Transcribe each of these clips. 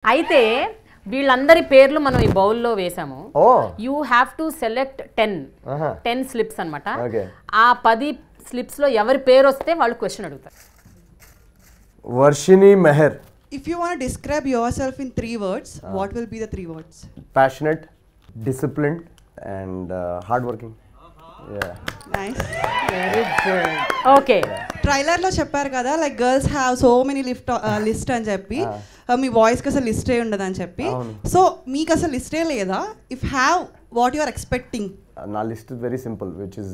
అయితే వీళ్ళందరి పేర్లు మనం ఈ బౌల్లో వేసాము oh you have to select ten ఆహా. టెన్ స్లిప్స్ అనమాట Okay. ఆ పది స్లిప్స్ లో ఎవరి పేరు వస్తే వాళ్ళు క్వశ్చన్ అడుగుతారు Varshini Meher If you want to describe yourself in three words, what will be the three words? Passionate disciplined and hard working Nice. Very good okay trailer లో చెప్పారు కదా like girls have so many lift list అని చెప్పి uh, మీ boys కి అసలు లిస్టే ఉండదు అని చెప్పి అవును. సో మీకు అసలు లిస్టే లేదా if have what you are expecting నా list very simple which is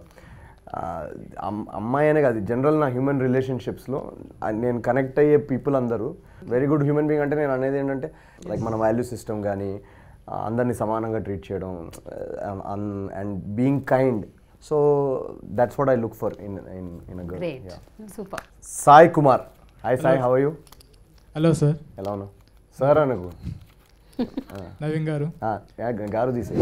అమ్మాయి అనే కాదు జనరల్ నా హ్యూమన్ రిలేషన్షిప్స్లో నేను కనెక్ట్ అయ్యే పీపుల్ అందరూ వెరీ గుడ్ హ్యూమన్ బీయింగ్ అంటే నేను అనేది ఏంటంటే లైక్ మన వాల్యూ సిస్టమ్ కానీ అందరినీ సమానంగా ట్రీట్ చేయడం and being kind so that's what I look for in in in great girl super Sai Kumar hi Sai how you hello sir ఎలా ఉన్నావు సార్ అనకు నవీన్ గారు ఆ, యా, గారు తీసే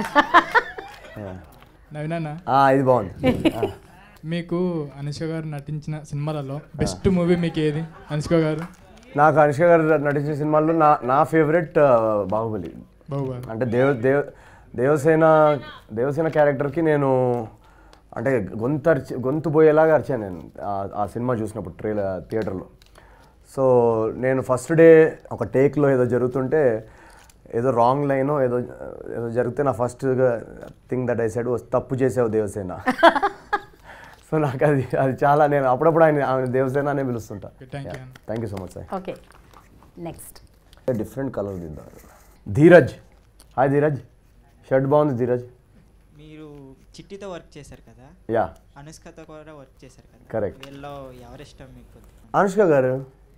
నవీన్ అన్న ఇది బాగుంది ఆ. మీకు అనుష్క గారు నటించిన సినిమాలలో బెస్ట్ మూవీ మీకు ఏది అనుష్క గారు నాకు అనుష్క గారు నటించిన సినిమాల్లో నా నా ఫేవరెట్ బాహుబలి బాహుబలి అంటే దేవ దేవ దేవసేన దేవసేన క్యారెక్టర్కి నేను అంటే గొంతు అరిచి గొంతు పోయేలాగా అరిచాను నేను ఆ- ఆ సినిమా చూసినప్పుడు ట్రైలర్ థియేటర్లో సో నేను ఫస్ట్ డే ఒక టేక్లో ఏదో జరుగుతుంటే ఏదో రాంగ్ లైన్ ఏదో ఏదో జరిగితే నా first thing that I side తప్పు చేసావు దేవసేన సో నాకు అది అది చాలా నేను అప్పుడప్పుడు ఆయన ఆయన దేవసేన అనే పిలుస్తుంటా థ్యాంక్ యూ అన్న thank you so much sir okay next different colour దిద్దాం ధీరజ్ హాయ్ ధీరజ్ షర్ట్ బాగుంది ధీరజ్ మీరు చిట్టితో వర్క్ చేశారు కదా యా అనుష్కతో కూడా వర్క్ చేశారు కదా Correct. వీళ్ళలో ఎవరిష్టం మీకు అనుష్క గారు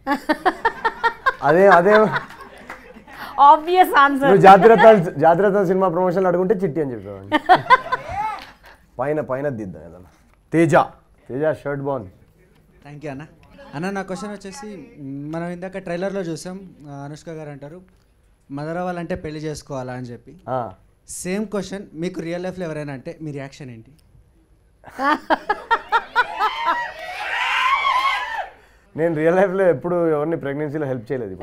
అదే అదే ఆబ్వియస్ ఆన్సర్ నువ్వు జాతిరత్న జాతిరత్న సినిమా ప్రమోషన్ అడుగుంటే చిట్టి అని చెప్పేవాడిని పైన పైన దిద్దాం ఏదన్నా తేజ తేజ షర్ట్ బాగుంది థ్యాంక్ యూ అన్న అన్న నా క్వశ్చన్ వచ్చేసి మ్, మనం ఇందాక ట్రైలర్లో చూసాం ఆ, అనుష్క గారు అంటారు మదర్ అవ్వాలంటే పెళ్లి చేసుకోవాలా అని చెప్పి ఆ, సేమ్ క్వశ్చన్ మీకు రియల్ లైఫ్లో ఎవరైనా అంటే మీ రియాక్షన్ ఏంటి నేను రియల్ లైఫ్లో ఎప్పుడు ఎవరిని ప్రెగ్నెన్సీలో హెల్ప్ చేయలేదు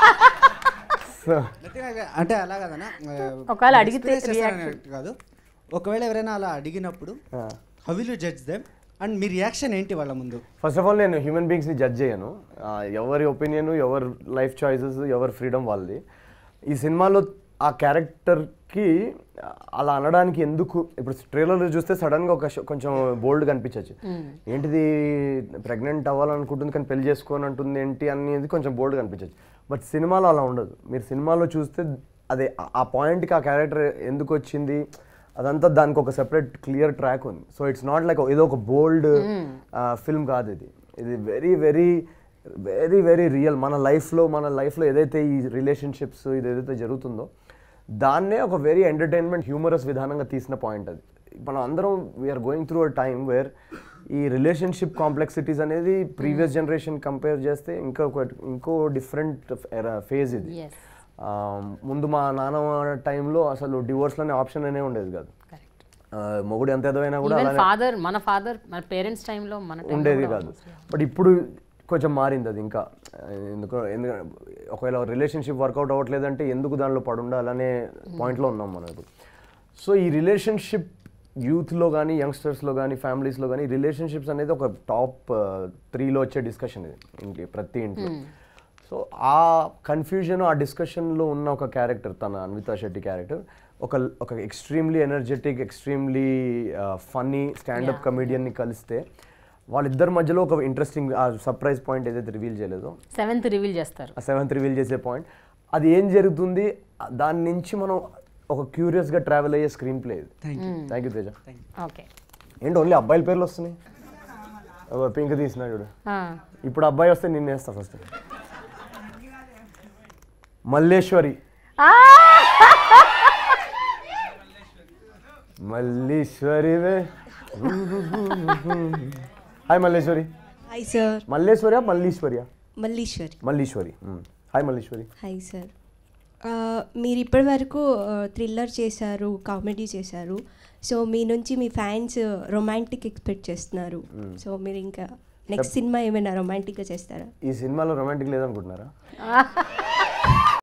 సో Nothing like that. అంటే అలా కదన్నా ఒకవేళ అడిగితే చేస్తారని కాదు ఒకవేళ ఎవరైనా అలా అడిగినప్పుడు how will you judge them and మీ రియాక్షన్ ఏంటి వాళ్ళ ముందు ఫస్ట్ ఆఫ్ ఆల్ నేను హ్యూమన్ బీయింగ్స్ని జడ్జ్ చేయను ఆ, ఎవరి ఒపీనియన్ ఎవరి లైఫ్ చాయిసెస్ ఎవరి ఫ్రీడమ్ వాళ్ళది ఈ సినిమాలో ఆ క్యారెక్టర్కి అలా అనడానికి ఎందుకు ఇప్పుడు ట్రైలర్లో చూస్తే సడన్గా ఒక ష- కొంచెం బోల్డ్ కనిపించవచ్చు ఏంటిది ప్రెగ్నెంట్ అవ్వాలనుకుంటుంది కానీ పెళ్లి చేసుకోని అంటుంది ఏంటి అనేది కొంచెం బోల్డ్ కనిపించవచ్చు బట్ సినిమాలో అలా ఉండదు మీరు సినిమాలో చూస్తే అదే ఆ- ఆ పాయింట్కి ఆ క్యారెక్టర్ ఎందుకు వచ్చింది అదంతా దానికి ఒక సెపరేట్ క్లియర్ ట్రాక్ ఉంది సో ఇట్స్ నాట్ లైక్ ఏదో ఒక బోల్డ్ ఫిల్మ్ కాదు ఇది ఇది very very very very real మన లైఫ్లో మన లైఫ్లో ఏదైతే ఈ రిలేషన్షిప్స్ ఇది ఏదైతే జరుగుతుందో దాన్నే ఒక వెరీ ఎంటర్టైన్మెంట్ హ్యూమరస్ విధానంగా తీసిన పాయింట్ అది మనం అందరం we are going through a time where ఈ రిలేషన్షిప్ కాంప్లెక్సిటీస్ అనేది ప్రీవియస్ జనరేషన్ కంపేర్ చేస్తే ఇంకా ఒక- ఇంకో డిఫరెంట్ ఫేజ్ ఇది Yes. ఆ, ముందు మా నాన్న టైంలో అసలు డివోర్స్లోనే ఆప్షన్ అనే ఉండేది కాదు కరెక్ట్ ఆ, మొగుడు ఎంత ఎదవైనా కూడా ఈవెన్ అలానే ఫాదర్ మన ఫాదర్ మన పేరెంట్స్ టైంలో మన time లో ఉండేది కూడా కాదు బట్ ఇప్పుడు కొంచెం మారింది అది ఇంకా ఎందుకు ఎందుకంటే ఒకవేళ రిలేషన్షిప్ వర్కౌట్ అవ్వట్లేదంటే ఎందుకు దానిలో పడి ఉండాలనే పాయింట్లో ఉన్నాం మనం ఇప్పుడు సో ఈ రిలేషన్షిప్ యూత్లో కానీ యంగ్స్టర్స్లో కానీ ఫ్యామిలీస్లో కానీ రిలేషన్షిప్స్ అనేది ఒక టాప్ త్రీలో వచ్చే డిస్కషన్ ఇది ఇంటి ప్రతి ఇంట్లో సో ఆ కన్ఫ్యూజన్ ఆ డిస్కషన్లో ఉన్న ఒక క్యారెక్టర్ తన అన్వితా శెట్టి క్యారెక్టర్ ఒక ఒక extremely energetic extremely funny standup కమెడియన్ని కలిస్తే వాళ్ళిద్దరి మధ్యలో ఒక ఇంట్రెస్టింగ్ ఆ సర్ప్రైజ్ పాయింట్ ఏదైతే రివీల్ చేయలేదో సెవెంత్ రివీల్ చేస్తారు ఆ సెవెంత్ రివీల్ చేసే పాయింట్ అది ఏం జరుగుతుంది దాని నుంచి మనం ఒక క్యూరియస్గా ట్రావెల్ అయ్యే స్క్రీన్ ప్లే ఇది thank you thank you Teja okay ఏంటి ఓన్లీ అబ్బాయిల పేర్లు వస్తున్నాయి పింక్ తీసిన చూడు ఇప్పుడు అబ్బాయి వస్తే నిన్ను వేస్తా ఫస్ట్ మల్లేశ్వరి మల్లీశ్వరివే హాయ్ మల్లేశ్వరి హాయ్ సార్ మల్లేశ్వరియా మల్లీశ్వరియా మల్లీశ్వరి మల్లీశ్వరి మ్మ్. హాయ్ మల్లీశ్వరి హాయ్ సార్ ఆ, మీరు ఇప్పటి వరకు థ్రిల్లర్ చేశారు కామెడీ చేశారు సో మీ నుంచి మీ ఫ్యాన్స్ రొమాంటిక్ ఎక్స్పెక్ట్ చేస్తున్నారు సో మీరు ఇంకా నెక్స్ట్ సినిమా ఏమైనా రొమాంటిక్గా చేస్తారా ఈ సినిమాలో రొమాంటిక్ లేదనుకుంటున్నారా